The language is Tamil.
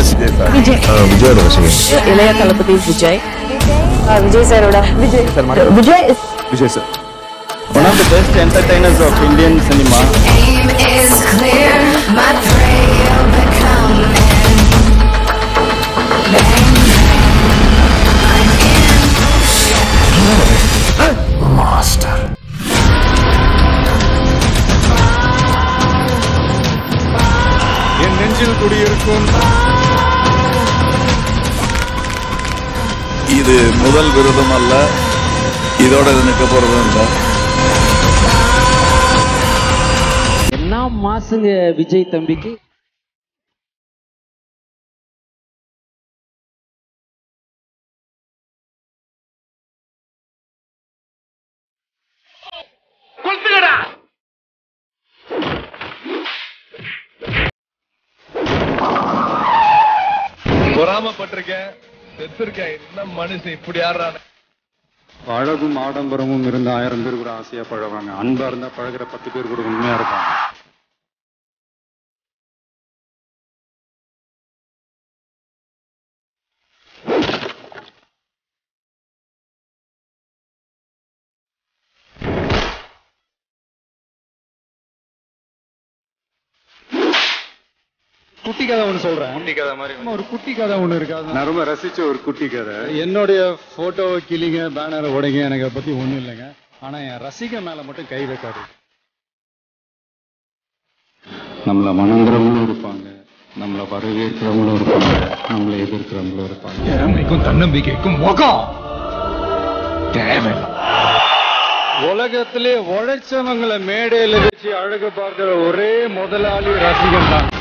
எஸ் விஜய் சார் விஜய் விஜயோட ரசிகன் இளைய தளபதி விஜய் விஜய் சாரோட Vijay Vijay Vijay sir One of the best entertainers of Indian cinema. aim is clear, my prey will become என் நெஞ்சில் குடியிருக்கும் இது முதல் விருதும் அல்ல இதோட இது நிற்க போறதும் இல்லை என்ன மாசுங்க விஜய் தம்பிக்கு பொறாமப்பட்டிருக்கேன் செத்துருக்கேன் என்ன மனுஷன் இப்படி ஆடுறானே அழகும் ஆடம்பரமும் இருந்த ஆயிரம் பேர் கூட ஆசையா பழகுவாங்க அன்பா இருந்தா பழகுற பத்து பேர் கூட உண்மையா இருப்பாங்க குட்டி கதை ஒன்று சொல்றேன் குட்டி கதை மாதிரி ஒரு குட்டி கதை ஒன்று இருக்கு அது நான் ரொம்ப ரசிச்ச ஒரு குட்டி கதை என்னுடைய போட்டோவை கிளிங்க பேனரை உடைங்க எனக்கு அதை பத்தி ஒண்ணும் இல்லைங்க ஆனா என் ரசிக மேல மட்டும் கை வைக்காது நம்மள வணங்குறவங்களும் இருப்பாங்க நம்மள வரவேற்கிறவங்களும் இருப்பாங்க நம்மளை எதிர்க்கிறவங்களும் இருப்பாங்க திறமைக்கும் தன்னம்பிக்கைக்கும் முகம் தேவை உலகத்திலே உழைச்சவங்களை மேடையில வச்சு அழகு பார்க்கிற ஒரே முதலாளி ரசிகன் தான்